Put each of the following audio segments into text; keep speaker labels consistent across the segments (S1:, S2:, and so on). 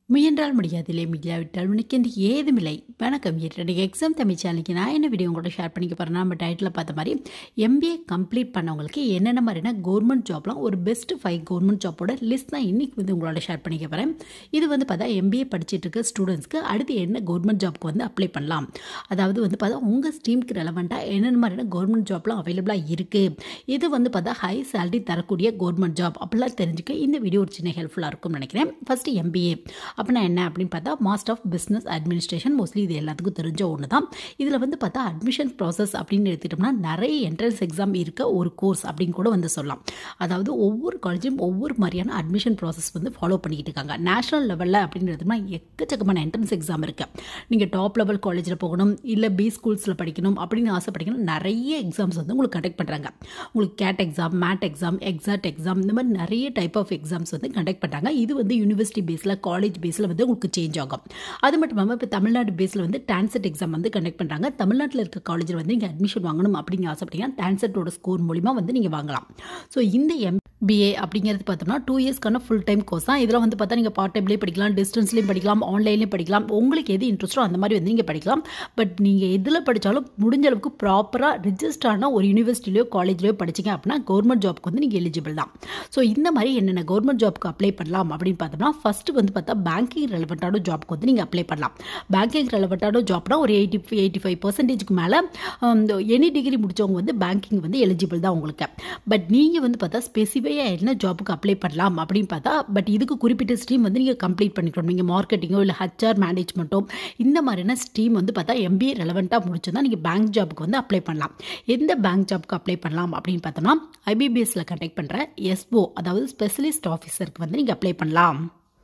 S1: முயன்றால் முடியாதில்லை முடியாவிட்டால் உனக்கென்று ஏதுமில்லை வணக்கம் என்னுடைய எக்ஸாம் தமிழ் சேனலுக்கு நான் என்ன வீடியோ உங்களோட ஷேர் பண்ணிக்க போகிறேன் நம்ம டைட்டில் பார்த்த மாதிரி எம்பிஏ கம்ப்ளீட் பண்ணவங்களுக்கு என்னென்ன மாதிரியான கவர்மெண்ட் ஜாப்லாம் ஒரு பெஸ்ட் ஃபைவ் கவர்மெண்ட் ஜாப்போட லிஸ்ட் தான் இன்றைக்கி வந்து உங்களோட ஷேர் பண்ணிக்க போகிறேன் இது வந்து பார்த்தா எம்பிஏ படிச்சுட்டு இருக்க ஸ்டூடெண்ட்ஸ்க்கு அடுத்து என்ன கவர்மெண்ட் ஜாப்க்கு வந்து அப்ளை பண்ணலாம் அதாவது வந்து பார்த்தா உங்கள் ஸ்ட்ரீமுக்கு ரெலவெண்ட்டாக என்னென்ன மாதிரியான கவர்மெண்ட் ஜாப்லாம் அவைலபிளாக இருக்குது இது வந்து பார்த்தா ஹை சேலரி தரக்கூடிய கவர்மெண்ட் ஜாப் அப்படிலாம் தெரிஞ்சுக்க இந்த வீடியோ ஒரு சின்ன ஹெல்ப்ஃபுல்லாக இருக்கும்னு நினைக்கிறேன் ஃபஸ்ட்டு எம்பிஏ அப்படின்னா என்ன அப்படின்னு பார்த்தா master of business administration mostly இது எல்லாத்துக்கும் தெரிஞ்ச ஒன்று தான் இதில் வந்து பார்த்தா அட்மிஷன் ப்ராசஸ் அப்படின்னு எடுத்துட்டோம்னா நிறைய என்ட்ரன்ஸ் எக்ஸாம் இருக்க ஒரு கோர்ஸ் அப்படின்னு கூட வந்து சொல்லலாம் அதாவது ஒவ்வொரு காலேஜும் ஒவ்வொரு மாதிரியான அட்மிஷன் ப்ராசஸ் வந்து ஃபாலோ பண்ணிக்கிட்டு இருக்காங்க நேஷனல் லெவலில் அப்படின்னு எடுத்தோம்னா எக்கச்சக்கமான என்ட்ரன்ஸ் எக்ஸாம் இருக்குது நீங்கள் டாப் லெவல் காலேஜில் போகணும் இல்லை பி ஸ்கூல்ஸில் படிக்கணும் அப்படின்னு ஆசைப்படிக்கணும் நிறைய எக்ஸாம்ஸ் வந்து உங்களுக்கு கண்டக்ட் பண்ணுறாங்க உங்களுக்கு CAT exam MAT exam XAT exam இந்த மாதிரி நிறைய டைப் ஆஃப் எக்ஸாம்ஸ் வந்து கண்டக்ட் பண்ணுறாங்க இது வந்து யூனிவர்சிட்டி பேஸில் காலேஜ் பேஸில் வந்து உங்களுக்கு சேஞ்ச் ஆகும் அது மட்டும் இல்லாமல் இப்போ தமிழ்நாடு பேஸில் வந்து டான்செட் எக்ஸாம் வந்து கண்டக்ட் பண்ணுறாங்க தமிழ்நாட்டில் இருக்க காலேஜில் வந்து நீங்கள் அட்மிஷன் வாங்கணும் அப்படின்னு ஆசைப்பட்டீங்கன்னா டான்செட்டோட ஸ்கோர் மூலிமா வந்து நீங்கள் வாங்கலாம் ஸோ இந்த எம்பிஏ அப்படிங்கிறது பார்த்தோம்னா டூ இயர்ஸ்க்கான ஃபுல் டைம் கோர்ஸ் தான் இதில் வந்து பார்த்தா நீங்கள் பார்ட் டைம்லேயும் படிக்கலாம் டிஸ்டன்ஸ்லேயும் படிக்கலாம் ஆன்லைன்லேயும் படிக்கலாம் உங்களுக்கு எது இன்ட்ரெஸ்ட்டோ அந்த மாதிரி வந்து நீங்கள் படிக்கலாம் பட் நீங்கள் எதில் படித்தாலும் முடிஞ்ச அளவுக்கு ப்ராப்பராக ரிஜிஸ்டரான ஒரு யூனிவர்சிட்டிலையோ காலேஜ்லையோ படிச்சிங்க அப்படின்னா கவர்மெண்ட் ஜாப்க்கு வந்து நீங்கள் எலிஜிபிள் தான் ஸோ இந்த மாதிரி என்னென்ன கவர்மெண்ட் ஜாப்க்கு அப்ளை பண்ணலாம் அப்படின்னு பார்த்தோம்னா ஃபஸ்ட்டு வந்து பார்த்தா பேங்கிங் ரெலவெண்ட்டான ஜாப்க்கு வந்து நீங்கள் அப்ளை பண்ணலாம் பேங்கிங் ரெலவெண்ட்டான ஜாப்னா ஒரு எயிட்டி எயிட்டி ஃபைவ் பர்சன்டேஜ்க்கு மேலே எனி டிகிரி முடித்தவங்க வந்து பேங்கிங் வந்து எலிஜிபிள் தான் உங்களுக்கு பட் நீங்கள் வந்து பார்த்தா ஸ்பெசிஃபையாக என்ன ஜாப்புக்கு அப்ளை பண்ணலாம் அப்படின்னு பார்த்தா பட் இதுக்கு குறிப்பிட்ட ஸ்ட்ரீம் வந்து நீங்கள் கம்ப்ளீட் பண்ணிக்கணும் நீங்கள் மார்க்கெட்டிங்கோ இல்லை ஹச்ஆர் மேனேஜ்மெண்ட்டோ இந்த மாதிரியான ஸ்ட்ரீம் வந்து பார்த்தா எம்பிஏ ரெலவெண்ட்டாக முடிச்சிருந்தா நீங்கள் பேங்க் ஜாப்புக்கு வந்து அப்ளை பண்ணலாம் எந்த பேங்க் ஜாப்புக்கு அப்ளை பண்ணலாம் அப்படின்னு பார்த்தோம்னா ஐபிபிஎஸ்சில் கண்டக்ட் பண்ணுற எஸ்ஓ அதாவது ஸ்பெஷலிஸ்ட் ஆஃபீஸருக்கு வந்து நீங்கள் அப்ளை பண்ணலாம்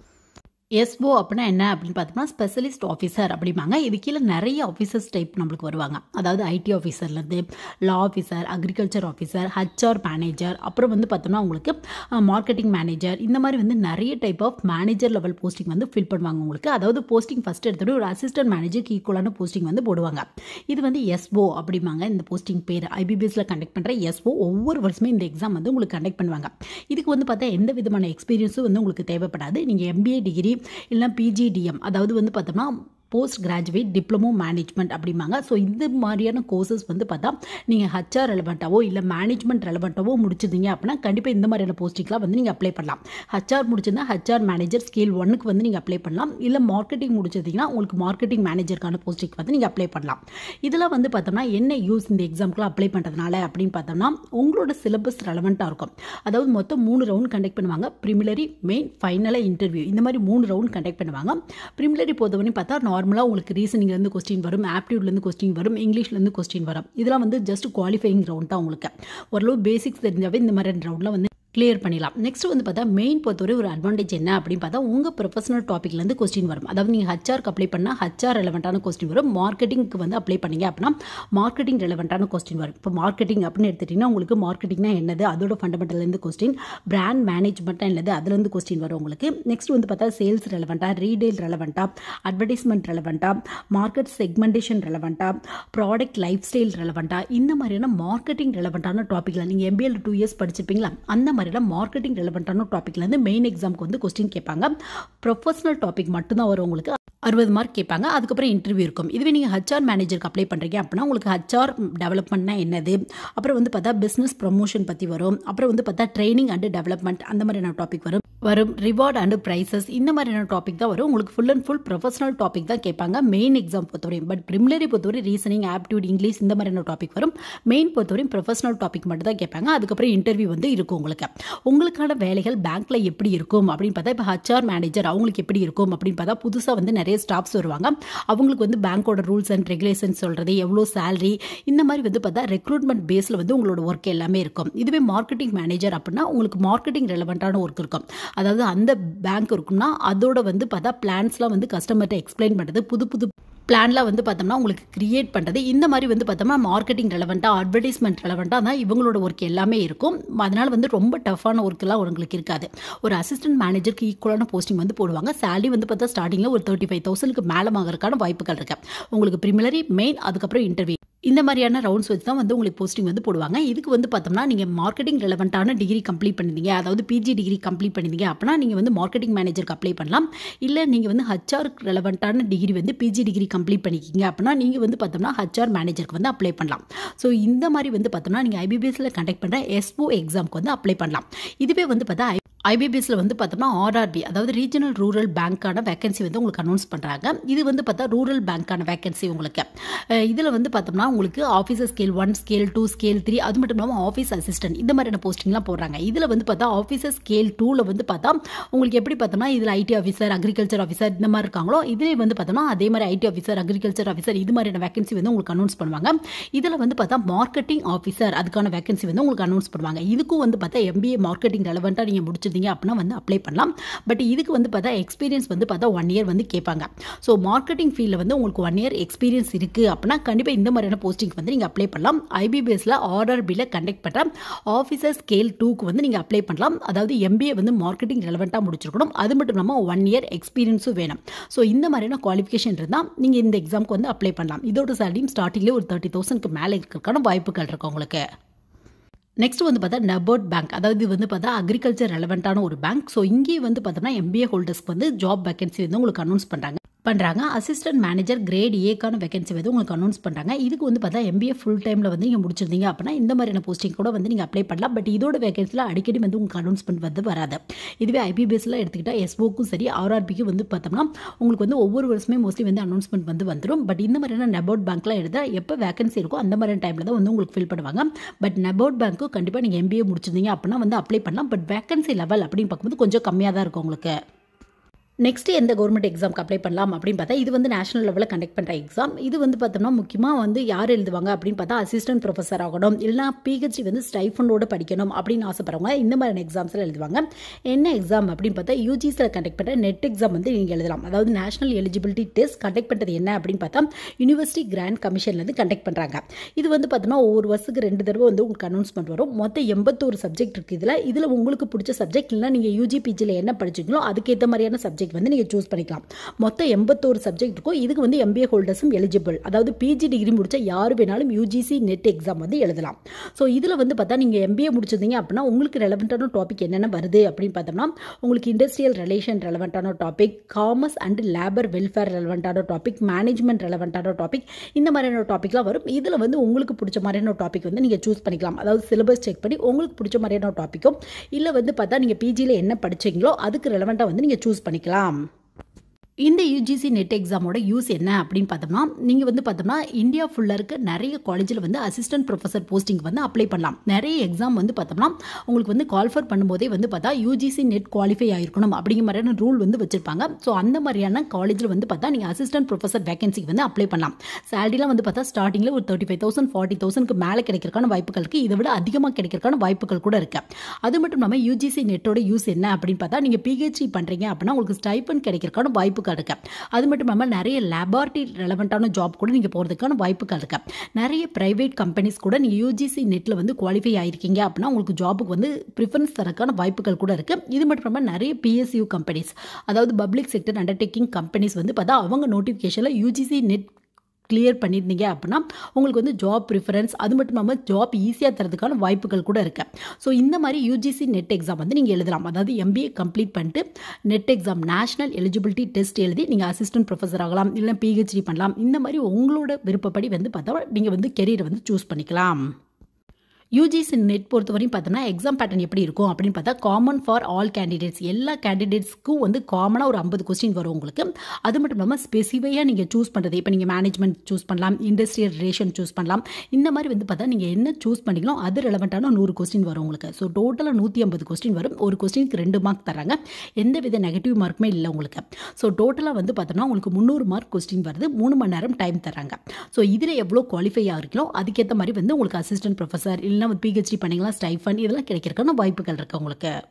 S1: எஸ்ஓ அப்படின்னா என்ன அப்படின்னு பார்த்தோம்னா ஸ்பெஷலிஸ்ட் ஆஃபீஸர் அப்படிம்பாங்க இது கீழே நிறைய ஆஃபீஸர்ஸ் டைப் நம்மளுக்கு வருவாங்க அதாவது ஐடி ஆஃபீஸர்லேருந்து law officer agriculture officer HR manager அப்புறம் வந்து பார்த்தோம்னா உங்களுக்கு மார்க்கெட்டிங் மேனேஜர் இந்த மாதிரி வந்து நிறைய type of manager level posting வந்து ஃபில் பண்ணுவாங்க உங்களுக்கு அதாவது போஸ்டிங் ஃபஸ்ட் எடுத்துகிட்டு ஒரு அசிஸ்டன்ட் மேனேஜருக்கு ஈக்குவலான போஸ்டிங் வந்து போடுவாங்க இது வந்து எஸ்ஓ அப்படிம்பாங்க இந்த போஸ்டிங் பேர் ஐபிபிஎஸ்சில் கண்டக்ட் பண்ணுற எஸ்ஓ ஒவ்வொரு வருஷமே இந்த எக்ஸாம் வந்து உங்களுக்கு கண்டக்ட் பண்ணுவாங்க இதுக்கு வந்து பார்த்தா எந்த விதமான எக்ஸ்பீரியன்ஸும் வந்து உங்களுக்கு தேவைப்படாது நீங்கள் எம்பிஏ டிகிரி இல்லைனா பிஜிடிஎம் அதாவது வந்து பார்த்தோம்னா போஸ்ட் கிராஜுவேட் டிப்ளமோ மேனேஜ்மெண்ட் அப்படிம்பாங்க ஸோ இந்த மாதிரியான கோர்சஸ் வந்து பார்த்தா நீங்கள் ஹச்ஆர் ரெலவெண்ட்டாவோ இல்லை மேனேஜ்மெண்ட் ரெலவெண்ட்டாவோ முடிச்சிருந்தீங்க அப்படின்னா கண்டிப்பாக இந்த மாதிரியான போஸ்டிங்லாம் வந்து நீங்கள் அப்ளை பண்ணலாம் ஹச்ஆர் முடிச்சிருந்தா ஹச்ஆர் மேனேஜர் ஸ்கேல் ஒன்னுக்கு வந்து நீங்கள் அப்ளை பண்ணலாம் இல்லை மார்க்கெட்டிங் முடிச்சிருந்தீங்கன்னா உங்களுக்கு மார்க்கெட்டிங் மேனேஜருக்கான போஸ்டிங் வந்து நீங்கள் அப்ளை பண்ணலாம் இதெல்லாம் வந்து பார்த்தோம்னா என்ன யூஸ் இந்த எக்ஸாம்க்குலாம் அப்ளை பண்ணுறதுனால அப்படின்னு பார்த்தோம்னா உங்களோட சிலபஸ் ரெலவெண்ட்டாக இருக்கும் அதாவது மொத்தம் மூணு ரவுண்ட் கண்டக்ட் பண்ணுவாங்க ப்ரிமிலரி மெயின் ஃபைனலாக இன்டர்வியூ இந்த மாதிரி மூணு ரவுண்ட் கண்டக்ட் பண்ணுவாங்க ப்ரிமிலரி பொறுத்தவரையும் பார்த்தா நார்மலாக உங்களுக்கு ரீசனிங்லேருந்து கொஸ்டின் வரும் ஆப்டியூட்லேருந்து கொஸ்டின் வரும் இங்கிலீஷ்லேருந்து கொஸ்டின் வரும் இதெல்லாம் வந்து ஜஸ்ட் குவாலிஃபைங் ரவுண்ட் தான் உங்களுக்கு ஓரளவு பேசிக்ஸ் தெரிஞ்சாவே இந்த மாதிரி ரவுண்டில் வந்து கிளியர் பண்ணிடலாம் நெக்ஸ்ட் வந்து பார்த்தா மெயின் பொறுத்தவரை ஒரு அட்வான்டேஜ் என்ன அப்படின்னு பார்த்தா உங்கள் ப்ரொஃபஷனல் டாப்பிக்லேருந்து கொஸ்டின் வரும் அதாவது நீங்கள் ஹச்ஆருக்கு அப்ளை பண்ணால் ஹச்ஆர் ரெலவெண்ட்டான கொஸ்டின் வரும் மார்க்கெட்டிங்க்கு வந்து அப்ளை பண்ணீங்க அப்படின்னா மார்க்கெட்டிங் ரெலவெண்ட்டான கொஸ்டின் வரும் இப்போ மார்க்கெட்டிங் அப்படின்னு எடுத்துட்டிங்கன்னா உங்களுக்கு மார்க்கெட்டிங்னா என்னது அதோட ஃபண்டமெண்டல்லேருந்து கொஸ்டின் பிராண்ட் மேனேஜ்மெண்ட்டாக என்னது அதுலேருந்து கொஸ்டின் வரும் உங்களுக்கு நெக்ஸ்ட் வந்து பார்த்தா சேல்ஸ் ரெலவெண்ட்டாக ரீடெயில் ரெலவெண்ட்டாக அட்வர்டைஸ்மெண்ட் ரெலவெண்ட்டாக மார்க்கெட் செக்மெண்டேஷன் ரெலவெண்ட்டாக ப்ராடக்ட் லைஃப் ஸ்டைல் ரெலவெண்ட்டாக இந்த மாதிரியான மார்க்கெட்டிங் ரெலவெண்ட்டான டாப்பிக்கில் நீங்கள் எம்பிஏல டூ இயர்ஸ் படிச்சிருப்பீங்களா அந்த மாதிரிலாம் மார்க்கெட்டிங் ரெலவெண்ட்டான டாப்பிக்லேருந்து மெயின் எக்ஸாமுக்கு வந்து கொஸ்டின் கேட்பாங்க ப்ரொஃபஷனல் டாபிக் மட்டும்தான் வரும் உங்களுக்கு அறுபது மார்க் கேட்பாங்க அதுக்கப்புறம் இன்டர்வியூ இருக்கும் இதுவே நீங்கள் ஹச்ஆர் மேனேஜருக்கு அப்ளை பண்ணுறீங்க அப்படின்னா உங்களுக்கு ஹச்ஆர் டெவலப்மெண்ட்னா என்னது அப்புறம் வந்து பார்த்தா பிஸ்னஸ் ப்ரொமோஷன் பற்றி வரும் அப்புறம் வந்து பார்த்தா ட்ரைனிங் அண்ட் டெவலப்மெண்ட் அந்த மாதிரியான டாபிக் வரும் வரும் ரிவார்ட் அண்ட் ப்ரைஸஸ் இந்த மாதிரியான டாபிக் தான் வரும் உங்களுக்கு full and full professional topic தான் கேட்பாங்க மெயின் எக்ஸாம் பொறுத்தவரையும் பட் ப்ரிமிலரி பொறுத்தவரை ரீசனிங் ஆப்டியூட் இங்கிலீஷ் இந்த மாதிரியான டாபிக் வரும் மெயின் பொறுத்தவரையும் ப்ரொஃபஷனல் டாபிக் மட்டும் தான் கேட்பாங்க அதுக்கப்புறம் இன்டர்வியூ வந்து இருக்கும் உங்களுக்கு உங்களுக்கான வேலைகள் பேங்க்ல எப்படி இருக்கும் அப்படின்னு பார்த்தா இப்போ ஹச்ஆர் மேனேஜர் அவங்களுக்கு எப்படி இருக்கும் அப்படின்னு பார்த்தா புதுசாக வந்து நிறைய ஸ்டாஃப்ஸ் வருவாங்க அவங்களுக்கு வந்து பேங்க்கோட ரூல்ஸ் அண்ட் ரெகுலேஷன் சொல்கிறது எவ்வளோ சேலரி இந்த மாதிரி வந்து பார்த்தா ரெக்ரூட்மெண்ட் பேஸில் வந்து உங்களோட ஒர்க் எல்லாமே இருக்கும் இதுவே மார்க்கெட்டிங் மேனேஜர் அப்படின்னா உங்களுக்கு மார்க்கெட்டிங் ரெலவெண்ட்டான ஒர்க் இருக்கும் அதாவது அந்த பேங்க் இருக்கும்னா அதோட வந்து பார்த்தா பிளான்ஸ்லாம் வந்து கஸ்டமர்கிட்ட எக்ஸ்பிளைன் பண்ணுறது புது புது பிளான்லாம் வந்து பார்த்தோம்னா உங்களுக்கு கிரியேட் பண்ணுறது இந்த மாதிரி வந்து பார்த்தோம்னா மார்க்கெட்டிங் ரெலவெண்ட்டாக அட்வர்டைஸ்மெண்ட் ரெலவெண்ட்டாக தான் இவங்களோட ஒர்க் எல்லாமே இருக்கும் அதனால் வந்து ரொம்ப டஃப்பான ஒர்க்கெல்லாம் உங்களுக்கு இருக்காது ஒரு அசிஸ்டன்ட் மேனேஜருக்கு ஈக்குவலான போஸ்டிங் வந்து போடுவாங்க சேலரி வந்து பார்த்தா ஸ்டார்டிங்கில் ஒரு தேர்ட்டி ஃபைவ் தௌசண்ட்க்கு மேலே வாங்குறதுக்கான வாய்ப்புகள் இருக்கு உங்களுக்கு ப்ரிமிலரி மெயின் அதுக்கப்புறம் இன்டர்வியூ இந்த மாதிரியான ரவுண்ட்ஸ் வச்சு தான் வந்து உங்களுக்கு போஸ்டிங் வந்து போடுவாங்க இதுக்கு வந்து பார்த்தோம்னா நீங்கள் மார்க்கெட்டிங் ரெலவெண்ட்டான டிகிரி கம்ப்ளீட் பண்ணிருந்தீங்க அதாவது பிஜி டிகிரி கம்ப்ளீட் பண்ணிருந்தீங்க அப்படின்னா நீங்கள் வந்து மார்க்கெட்டிங் மேனேஜருக்கு அப்ளை பண்ணலாம் இல்லை நீங்கள் வந்து ஹச்ஆர் ரெலவெண்ட்டான டிகிரி வந்து பிஜி டிகிரி கம்ப்ளீட் பண்ணிக்கிங்க அப்படின்னா நீங்கள் வந்து பார்த்தோம்னா ஹச்ஆர் மேனேஜருக்கு வந்து அப்ளை பண்ணலாம் ஸோ இந்த மாதிரி வந்து பார்த்தோம்னா நீங்கள் ஐபிபிஎஸ்சில் கண்டக்ட் பண்ணுற எஸ்ஓ எக்ஸாமுக்கு வந்து அப்ளை பண்ணலாம் இதுவே வந்து பார்த்தா ஐபிபிஎஸ்சில் வந்து பார்த்தோம்னா ஆர்ஆர்பி அதாவது ரீஜனல் ரூரல் பேங்க்கான வேகன்சி வந்து உங்களுக்கு அனௌன்ஸ் பண்ணுறாங்க இது வந்து பார்த்தா ரூரல் பேங்க்கான வேகன்சி உங்களுக்கு இதில் வந்து பார்த்தோம்னா உங்களுக்கு officer scale one scale two scale three அது மட்டும் இல்லாமல் ஆஃபீஸ் அசிஸ்டன்ட் இந்த மாதிரியான போஸ்டிங்லாம் போடுறாங்க இதில் வந்து பார்த்தா ஆஃபீஸர் ஸ்கேல் டூவில் வந்து பார்த்தா உங்களுக்கு எப்படி பார்த்தோம்னா இதில் ஐடி ஆஃபீஸர் அக்ரிகல்ச்சர் ஆஃபீஸர் இந்த மாதிரி இருக்காங்களோ இதிலே வந்து பார்த்தோம்னா அதே மாதிரி ஐடி ஆஃபீஸர் அக்ரிகல்ச்சர் ஆஃபீஸர் இது மாதிரியான வேகன்சி வந்து உங்களுக்கு அனௌன்ஸ் பண்ணுவாங்க இதில் வந்து பார்த்தா மார்க்கெட்டிங் ஆஃபீஸர் அதுக்கான வேகன்சி வந்து உங்களுக்கு அனௌன்ஸ் பண்ணுவாங்க இதுக்கும் வந்து பார்த்தா எம்பிஏ மார்க்கெட்டிங் ரெலவெண்ட்டாக நீங்கள் முடிச்சிருந்தீங்க அப்படின்னா வந்து அப்ளை பண்ணலாம் பட் இதுக்கு வந்து பார்த்தா எக்ஸ்பீரியன்ஸ் வந்து பார்த்தா ஒன் இயர் வந்து கேட்பாங்க ஸோ மார்க்கெட்டிங் ஃபீல்டில் வந்து உங்களுக்கு ஒன் இயர் எக்ஸ்பீரியன்ஸ் இருக்குது அப்படின்னா கண்டிப்பாக இந்த மாதிரியான போஸ்டிங் வந்து நீங்கள் அப்ளை பண்ணலாம் ஐபிபிஎஸ்ல ஆர்ஆர்பியில் கண்டக்ட் பண்ணுற ஆஃபீஸர் ஸ்கேல் டூக்கு வந்து நீங்கள் அப்ளை பண்ணலாம் அதாவது எம்பிஏ வந்து மார்க்கெட்டிங் ரெலவெண்ட்டாக முடிச்சிருக்கணும் அது மட்டும் இல்லாமல் ஒன் இயர் எக்ஸ்பீரியன்ஸும் வேணும் ஸோ இந்த மாதிரியான குவாலிஃபிகேஷன் இருந்தால் நீங்கள் இந்த எக்ஸாமுக்கு வந்து அப்ளை பண்ணலாம் இதோட சேலரியும் ஸ்டார்டிங்லேயே ஒரு தேர்ட்டி தௌசண்ட்க்கு மேலே இருக்கிறதுக்கான வாய்ப்புகள் இருக்குது உங்களுக்கு நெக்ஸ்ட் வந்து பார்த்தா நபோர்ட் பேங்க் அதாவது இது வந்து பார்த்தா அக்ரிகல்ச்சர் ரெலவெண்ட்டான ஒரு பேங்க் ஸோ இங்கே வந்து பார்த்தோம்னா எம்பிஏ ஹோல்டர்ஸ்க்கு வந்து ஜாப் வேகன்சி வந்து உங்களுக்கு அனௌன்ஸ் பண்ணுறாங்க பண்ணுறாங்க அசிஸ்டன்ட் மேனேஜர் கிரேட் ஏக்கான வேகன்சி வந்து உங்களுக்கு அனௌன்ஸ் பண்ணுறாங்க இதுக்கு வந்து பார்த்தா எம்பிஏ ஃபுல் டைமில் வந்து நீங்கள் முடிச்சிருந்தீங்க அப்படின்னா இந்த மாதிரியான போஸ்டிங் கூட வந்து நீங்கள் அப்ளை பண்ணலாம் பட் இதோட வேகன்சியில் அடிக்கடி வந்து உங்களுக்கு அனௌன்ஸ்மெண்ட் வந்து வராது இதுவே ஐபிபிஎஸ்ல எடுத்துக்கிட்டால் எஸ்ஓக்கும் சரி ஆர்ஆர்பிக்கும் வந்து பார்த்தோம்னா உங்களுக்கு வந்து ஒவ்வொரு வருஷமே மோஸ்ட்லி வந்து அனௌன்ஸ்மெண்ட் வந்து வந்துடும் பட் இந்த மாதிரியான நெபோட் பேங்க்லாம் எடுத்தால் எப்போ வேகன்சி இருக்கோ அந்த மாதிரியான டைமில் தான் வந்து உங்களுக்கு ஃபில் பண்ணுவாங்க பட் நெபோட் பேங்க்கும் கண்டிப்பாக நீங்கள் எம்பிஏ முடிச்சிருந்தீங்க அப்படின்னா வந்து அப்ளை பண்ணலாம் பட் வேகன்சி லெவல் அப்படின்னு பார்க்கும்போது கொஞ்சம் கம்மியாக தான் இருக்கும் உங்களுக்கு நெக்ஸ்ட் எந்த கவர்மெண்ட் எக்ஸாம்க்கு அப்ளை பண்ணலாம் அப்படின்னு பார்த்தா இது வந்து நேஷனல் லெவலில் கண்டக்ட் பண்ணுற எக்ஸாம் இது வந்து பார்த்தோம்னா முக்கியமாக வந்து யார் எழுதுவாங்க அப்படின்னு பார்த்தா அசிஸ்டன்ட் ப்ரொஃபஸர் ஆகணும் இல்லைனா பிஹெச்டி வந்து ஸ்டைஃபண்டோட படிக்கணும் அப்படின்னு ஆசைப்படுறவங்க இந்த மாதிரியான எக்ஸாம்ஸில் எழுதுவாங்க என்ன எக்ஸாம் அப்படின்னு பார்த்தா யூஜிஸில் கண்டக்ட் பண்ணுற நெட் எக்ஸாம் வந்து நீங்கள் எழுதலாம் அதாவது நேஷனல் எலிஜிபிலிட்டி டெஸ்ட் கண்டக்ட் பண்ணுறது என்ன அப்படின்னு பார்த்தா யூனிவர்சிட்டி கிராண்ட் கமிஷன்லேருந்து கண்டக்ட் பண்ணுறாங்க இது வந்து பார்த்தோம்னா ஒவ்வொரு வருஷத்துக்கு ரெண்டு தடவை வந்து உங்களுக்கு அனௌன்ஸ்மெண்ட் வரும் மொத்தம் எண்பத்தோரு சப்ஜெக்ட் இருக்குது இதில் இதில் உங்களுக்கு பிடிச்ச சப்ஜெக்ட் இல்லைனா நீங்கள் யூஜி பிஜியில் என்ன படிச்சிங்களோ அதுக்கேற்ற மாதிரியான சப்ஜெக்ட் வந்து நீங்கள் சூஸ் பண்ணிக்கலாம் மொத்தம் எண்பத்தோரு சப்ஜெக்ட் இருக்கும் இதுக்கு வந்து எம்பிஏ ஹோல்டர்ஸும் எலிஜிபிள் அதாவது பிஜி டிகிரி முடிச்ச யார் வேணாலும் யூஜிசி நெட் எக்ஸாம் வந்து எழுதலாம் ஸோ இதில் வந்து பார்த்தா நீங்கள் எம்பிஏ முடிச்சிருந்தீங்க அப்படின்னா உங்களுக்கு ரெலவெண்ட்டான டாபிக் என்னென்ன வருது அப்படின்னு பார்த்தோம்னா உங்களுக்கு இண்டஸ்ட்ரியல் ரிலேஷன் ரெலவெண்ட்டான topic commerce and labour welfare ரெலவெண்ட்டான டாபிக் மேனேஜ்மெண்ட் ரெலவெண்ட்டான டாபிக் இந்த மாதிரியான டாபிக்லாம் வரும் இதில் வந்து உங்களுக்கு பிடிச்ச மாதிரியான டாபிக் வந்து நீங்கள் சூஸ் பண்ணிக்கலாம் அதாவது சிலபஸ் செக் பண்ணி உங்களுக்கு பிடிச்ச மாதிரியான டாப்பிக்கும் இல்லை வந்து பார்த்தா நீங்கள் பிஜியில் என்ன படிச்சீங்களோ அதுக்கு ரெலவெண்ட்டாக வந்து நீங்கள் சூஸ் பண்ணிக்கலாம் இந்த யூஜிசி நெட் எக்ஸாமோட யூஸ் என்ன அப்படின்னு பார்த்தோம்னா நீங்கள் வந்து பார்த்தோம்னா இந்தியா ஃபுல்லாக இருக்க நிறைய காலேஜில் வந்து அசிஸ்டன்ட் ப்ரொஃபஸர் போஸ்டிங் வந்து அப்ளை பண்ணலாம் நிறைய எக்ஸாம் வந்து பார்த்தோம்னா உங்களுக்கு வந்து குவாலிஃபர் பண்ணும்போதே வந்து பார்த்தா யூஜிசி நெட் குவாலிஃபை ஆயிருக்கணும் அப்படிங்கிற மாதிரியான ரூல் வந்து வச்சிருப்பாங்க ஸோ அந்த மாதிரியான காலேஜில் வந்து பார்த்தா நீங்கள் அசிஸ்டன்ட் ப்ரொஃபஸர் வேகன்சிக்கு வந்து அப்ளை பண்ணலாம் சேலரிலாம் வந்து பார்த்தா ஸ்டார்டிங்கில் ஒரு தேர்ட்டி ஃபைவ் தௌசண்ட் ஃபார்ட்டி தௌசண்ட்க்கு மேலே கிடைக்கிறக்கான வாய்ப்புகள் இருக்குது இதை விட அதிகமாக கிடைக்கிறக்கான வாய்ப்புகள் கூட இருக்கு அது மட்டும் இல்லாமல் யூஜிசி நெட்டோட யூஸ் என்ன அப்படின்னு பார்த்தா நீங்கள் பிஹெச்டி பண்ணுறீங்க அப்படின்னா உங்களுக்கு ஸ்டைப்பன் கிடைக்கிறக்கான வாய்ப்புகள் இருக்கு அது மட்டும் இல்லாமல் நிறைய லேபார்ட்டரி ரெலவெண்ட்டான ஜாப் கூட நீங்கள் போகிறதுக்கான வாய்ப்புகள் இருக்கு நிறைய ப்ரைவேட் கம்பெனிஸ் கூட நீங்கள் யூஜிசி நெட்டில் வந்து குவாலிஃபை ஆயிருக்கீங்க அப்படின்னா உங்களுக்கு ஜாபுக்கு வந்து ப்ரிஃபரன்ஸ் தரக்கான வாய்ப்புகள் கூட இருக்கு இது மட்டும் இல்லாமல் நிறைய பிஎஸ்யூ கம்பெனிஸ் அதாவது பப்ளிக் செக்டர் அண்டர்டேக்கிங் கம்பெனிஸ் வந்து பார்த்தா அவங்க நோட்டிஃபிகேஷனில் யூஜிசி நெட் கிளியர் பண்ணியிருந்தீங்க அப்படின்னா உங்களுக்கு வந்து ஜாப் ப்ரிஃபரன்ஸ் அது மட்டும் இல்லாமல் ஜாப் ஈஸியாக தரதுக்கான வாய்ப்புகள் கூட இருக்கு ஸோ இந்த மாதிரி யூஜிசி நெட் எக்ஸாம் வந்து நீங்கள் எழுதலாம் அதாவது எம்பிஏ கம்ப்ளீட் பண்ணிட்டு NET exam national eligibility test எழுதி நீங்கள் அசிஸ்டன்ட் ப்ரொஃபஸர் ஆகலாம் இல்லை பிஹெச்டி பண்ணலாம் இந்த மாதிரி உங்களோட விருப்பப்படி வந்து பார்த்தா நீங்கள் வந்து கெரியரை வந்து சூஸ் பண்ணிக்கலாம் யூஜிசி நெட் பொறுத்தவரையும் பார்த்தோம்னா எக்ஸாம் பேட்டர்ன் எப்படி இருக்கும் அப்படின்னு பார்த்தா காமன் ஃபார் ஆல் கேண்டிடேட்ஸ் எல்லா கேண்டிடேட்ஸ்க்கும் வந்து காமனாக ஒரு ஐம்பது கொஸ்டின் வரும் உங்களுக்கு அது மட்டும் இல்லாமல் ஸ்பெசிஃபையாக நீங்கள் சூஸ் பண்ணுறது இப்போ நீங்கள் மேனேஜ்மெண்ட் சூஸ் பண்ணலாம் இண்டஸ்ட்ரியல் ரிலேஷன் சூஸ் பண்ணலாம் இந்த மாதிரி வந்து பார்த்தா நீங்கள் என்ன சூஸ் பண்ணிக்கலாம் அது ரெலவெண்ட்டான நூறு கொஸ்டின் வரும் உங்களுக்கு ஸோ டோட்டலாக நூற்றி ஐம்பது கொஸ்டின் வரும் ஒரு கொஸ்டினுக்கு ரெண்டு மார்க் தராங்க எந்த வித நெகட்டிவ் மார்க்குமே இல்லை உங்களுக்கு ஸோ டோட்டலாக வந்து பார்த்தோம்னா உங்களுக்கு முந்நூறு மார்க் கொஸ்டின் வருது மூணு மணி நேரம் டைம் தராங்க ஸோ இதில் எவ்வளோ குவாலிஃபை ஆகிருக்கோ அதுக்கேற்ற மாதிரி வந்து உங்களுக்கு அசிஸ்டன்ட் ப்ரொஃபஸர் இல்லைனா பிஹெச்டி பண்ணிக்கலாம் ஸ்டைஃபன் இதெல்லாம் கிடைக்கிறதுக்கான வாய்ப்புகள் இருக்குது உங்களுக்கு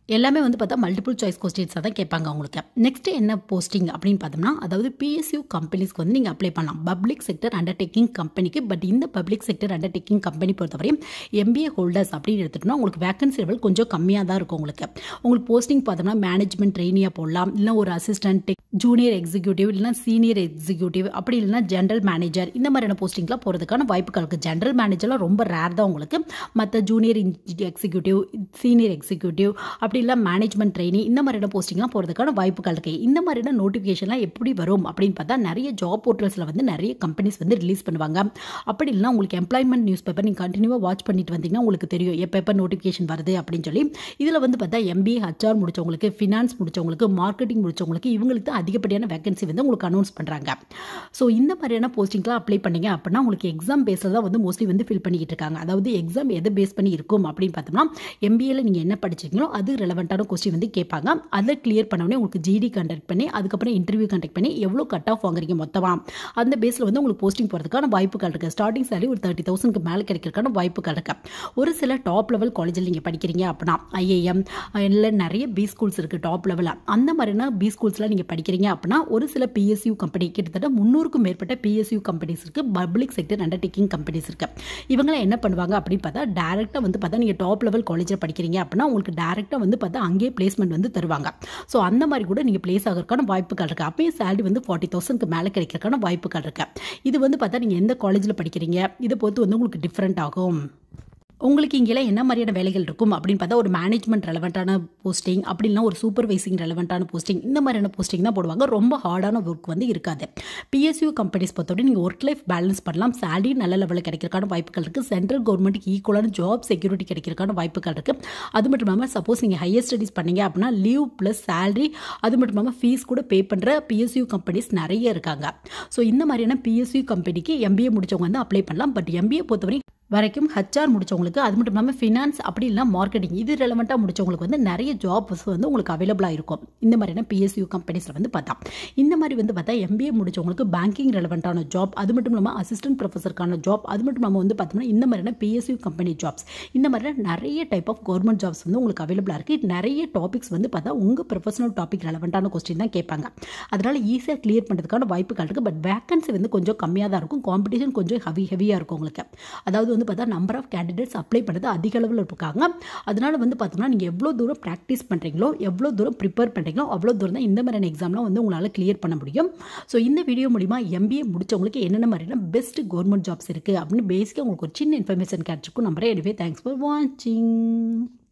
S1: எல்லாமே வந்து பார்த்தா மல்டிபிள் சாய்ஸ் கொஸ்டின்ஸாக தான் கேட்பாங்க உங்களுக்கு நெக்ஸ்ட் என்ன போஸ்டிங் அப்படின்னு பார்த்தோம்னா அதாவது பிஎஸ்யூ கம்பெனிஸ்க்கு வந்து நீங்கள் அப்ளை பண்ணலாம் பப்ளிக் செக்டர் அண்டர்டேக்கிங் கம்பெனிக்கு பட் இந்த பப்ளிக் செக்டர் அண்டர்டேக்கிங் கம்பெனி பொறுத்தவரையும் எம்பிஏ ஹோல்டர்ஸ் அப்படின்னு எடுத்துட்டோம்னா உங்களுக்கு வேகன்சி லெவல் கொஞ்சம் கம்மியாக தான் இருக்கும் உங்களுக்கு உங்களுக்கு போஸ்டிங் பார்த்தோம்னா மேனேஜ்மெண்ட் ட்ரெயினியாக போடலாம் இல்லை ஒரு அசிஸ்டன்ட் ஜூனியர் எக்ஸிக்யூட்டிவ் இல்லைனா சீனியர் எக்ஸிக்யூட்டிவ் அப்படி இல்லைனா ஜென்ரல் மேனேஜர் இந்த மாதிரியான போஸ்டிங்லாம் போகிறதுக்கான வாய்ப்புகள் இருக்குது ஜென்ரல் மேனேஜர்லாம் ரொம்ப ரேர் தான் உங்களுக்கு மற்ற ஜூனியர் எக்ஸிக்யூட்டிவ் சீனியர் எக்ஸிக்யூட்டிவ் அப்படி இல்லை மேனேஜ்மெண்ட் ட்ரெயினி இந்த மாதிரியான போஸ்டிங்லாம் போகிறதுக்கான வாய்ப்புகள் இருக்குது இந்த மாதிரியான நோட்டிஃபிகேஷன்லாம் எப்படி வரும் அப்படின்னு பார்த்தா நிறைய ஜாப் போர்ட்டல்ஸில் வந்து நிறைய கம்பெனிஸ் வந்து ரிலீஸ் பண்ணுவாங்க அப்படி இல்லைனா உங்களுக்கு எம்ப்ளாய்மெண்ட் நியூஸ் பேப்பர் நீங்கள் கண்டினியூவாக வாட்ச் பண்ணிட்டு வந்தீங்கன்னா உங்களுக்கு தெரியும் எப்போ எப்போ நோட்டிஃபிகேஷன் வருது அப்படின்னு சொல்லி இதில் வந்து பார்த்தா எம்பிஏ ஹச்ஆர் முடிச்சவங்களுக்கு ஃபினான்ஸ் முடிச்சவங்களுக்கு மார்க்கெட்டிங் முடிச்சவங்களுக்கு இவங்களுக்கு தான் அதிகப்படியான வேகன்சி வந்து உங்களுக்கு அனௌன்ஸ் பண்ணுறாங்க ஸோ இந்த மாதிரியான போஸ்டிங்லாம் அப்ளை பண்ணீங்க அப்படின்னா உங்களுக்கு எக்ஸாம் பேஸில் தான் வந்து மோஸ்ட்லி வந்து ஃபில் பண்ணிக்கிட்டு இருக்காங்க அதாவது எக்ஸாம் எதை பேஸ் பண்ணி இருக்கும் அப்படின்னு பார்த்தோம்னா எம்பிஏல நீங்கள் என்ன படிச்சிங்களோ அது ரெலவெண்ட்டான கொஸ்டின் வந்து கேட்பாங்க அதை கிளியர் பண்ணோடனே உங்களுக்கு ஜிடி கண்டக்ட் பண்ணி அதுக்கப்புறம் இன்டர்வியூ கண்டக்ட் பண்ணி எவ்வளோ கட் ஆஃப் வாங்குறீங்க மொத்தமாக அந்த பேஸில் வந்து உங்களுக்கு போஸ்டிங் போகிறதுக்கான வாய்ப்புகள் இருக்குது ஸ்டார்டிங் சேலரி ஒரு தேர்ட்டி தௌசண்ட்க்கு மேலே கிடைக்கிறதுக்கான வாய்ப்புகள் இருக்குது ஒரு சில டாப் லெவல் காலேஜில் நீங்கள் படிக்கிறீங்க அப்படின்னா ஐஏஎம் இல்லை நிறைய பி ஸ்கூல்ஸ் இருக்குது டாப் லெவலில் அந்த மாதிரினா பி ஸ்கூல்ஸில் நீங்கள் படிக்கிறீங்க அப்படின்னா ஒரு சில பிஎஸ்யூ கம்பெனி கிட்டத்தட்ட முந்நூறுக்கும் மேற்பட்ட பிஎஸ்யூ கம்பெனிஸ் இருக்குது பப்ளிக் செக்டர் அண்டர்டேக்கிங் கம்பெனிஸ் இருக்குது இவங்களாம் என்ன பண்ணுவாங்க அப்படின்னு பார்த்தா டேரெக்டாக வந்து பார்த்தா நீங்கள் டாப் லெவல் காலேஜில் படிக்கிறீங்க அப்படின்னா உங்களுக்கு டேரெக்டாக வந்து பார்த்தா அங்கேயே பிளேஸ்மெண்ட் வந்து தருவாங்க ஸோ அந்த மாதிரி கூட நீங்கள் பிளேஸ் ஆகிறதுக்கான வாய்ப்புகள் இருக்குது அப்பயும் சேலரி வந்து ஃபார்ட்டி தௌசண்ட்க்கு மேலே கிடைக்கிறதுக்கான வாய்ப்புகள் இருக்குது இது வந்து பார்த்தா நீங்கள் எந்த காலேஜில் படிக்கிறீங்க இதை பொறுத்து வந்து உங்களுக்கு டிஃப்ரெண்ட் ஆகும் உங்களுக்கு இங்கெல்லாம் என்ன மாதிரியான வேலைகள் இருக்கும் அப்படின்னு பார்த்தா ஒரு மேனேஜ்மெண்ட் ரெலவெண்ட்டான போஸ்டிங் அப்படின்னா ஒரு சூப்பர்வைசிங் ரெலவெண்ட்டான போஸ்டிங் இந்த மாதிரியான போஸ்டிங் தான் போடுவாங்க ரொம்ப ஹார்டான ஒர்க் வந்து இருக்காது பிஎஸ்யூ கம்பெனிஸ் பொறுத்தவரை நீங்கள் ஒர்க் லைஃப் பேலன்ஸ் பண்ணலாம் சேலரி நல்ல லெவலில் கிடைக்கிறக்கான வாய்ப்புகள் இருக்குது சென்ட்ரல் கவர்மெண்ட்டுக்கு ஈக்குவலான ஜாப் செக்யூரிட்டி கிடைக்கிறக்கான வாய்ப்புகள் இருக்குது அது மட்டும் இல்லாமல் சப்போஸ் நீங்கள் ஹையர் ஸ்டடீஸ் பண்ணீங்க அப்படின்னா லீவ் ப்ளஸ் சேலரி அது மட்டும் இல்லாமல் ஃபீஸ் கூட பே பண்ணுற பிஎஸ்யூ கம்பெனிஸ் நிறைய இருக்காங்க ஸோ இந்த மாதிரியான பிஎஸ்யூ கம்பெனிக்கு எம்பிஏ முடிச்சவங்க வந்து அப்ளை பண்ணலாம் பட் எம்பிஏ பொறுத்தவரை வரைக்கும் ஹச்ஆர் முடிச்சவங்களுக்கு அது மட்டும் இல்லாமல் ஃபினான்ஸ் அப்படி இல்லை மார்க்கெட்டிங் இது ரெலவெண்ட்டாக முடிச்சவங்களுக்கு வந்து நிறைய ஜாப்ஸ் வந்து உங்களுக்கு அவைலபிளாக இருக்கும் இந்த மாதிரியான பிஎஸ்யூ கம்பெனிஸில் வந்து பார்த்தா இந்த மாதிரி வந்து பார்த்தா எம்பிஏ முடிச்சவங்களுக்கு பேங்கிங் ரெலவெண்ட்டான ஜாப் அது மட்டும் இல்லாமல் அசிஸ்டன்ட் ப்ரொஃபஸருக்கான ஜாப் அது மட்டும் இல்லாமல் வந்து பார்த்தோம்னா இந்த மாதிரியான பிஎஸ்யூ கம்பெனி ஜாப்ஸ் இந்த மாதிரியான நிறைய டைப் ஆஃப் கவர்மெண்ட் ஜாப்ஸ் வந்து உங்களுக்கு அவைலபிளாக இருக்குது நிறைய டாபிக்ஸ் வந்து பார்த்தா உங்கள் ப்ரொஃபஷனல் டாபிக் ரெலவெண்ட்டான கொஸ்டின் தான் கேட்பாங்க அதனால் ஈஸியாக கிளியர் பண்ணுறதுக்கான வாய்ப்புகள் இருக்குது பட் வேகன்சி வந்து கொஞ்சம் கம்மியாக தான் இருக்கும் காம்படிஷன் கொஞ்சம் ஹெவி ஹெவியாக இருக்கும் உங்களுக்கு அதாவது வந்து பார்த்தா நம்பர் ஆஃப் கேண்டிடேட்ஸ் அப்ளை பண்ணது அதிக அளவில் இருக்காங்க அதனால் வந்து பார்த்தோம்னா நீங்கள் எவ்வளோ தூரம் ப்ராக்டிஸ் பண்ணுறீங்களோ எவ்வளோ தூரம் ப்ரிப்பேர் பண்ணுறீங்களோ அவ்வளோ தூரம் தான் இந்த மாதிரியான எக்ஸாம்லாம் வந்து உங்களால் கிளியர் பண்ண முடியும் ஸோ இந்த வீடியோ மூலிமா எம்பிஏ முடிச்சவங்களுக்கு என்னென்ன மாதிரியான பெஸ்ட் கவர்மெண்ட் ஜாப்ஸ் இருக்குது அப்படின்னு பேசிக்காக உங்களுக்கு ஒரு சின்ன இன்ஃபர்மேஷன் கிடச்சிக்கும் நம்பரே எனவே தேங்க்ஸ் ஃபார் வாட்சிங்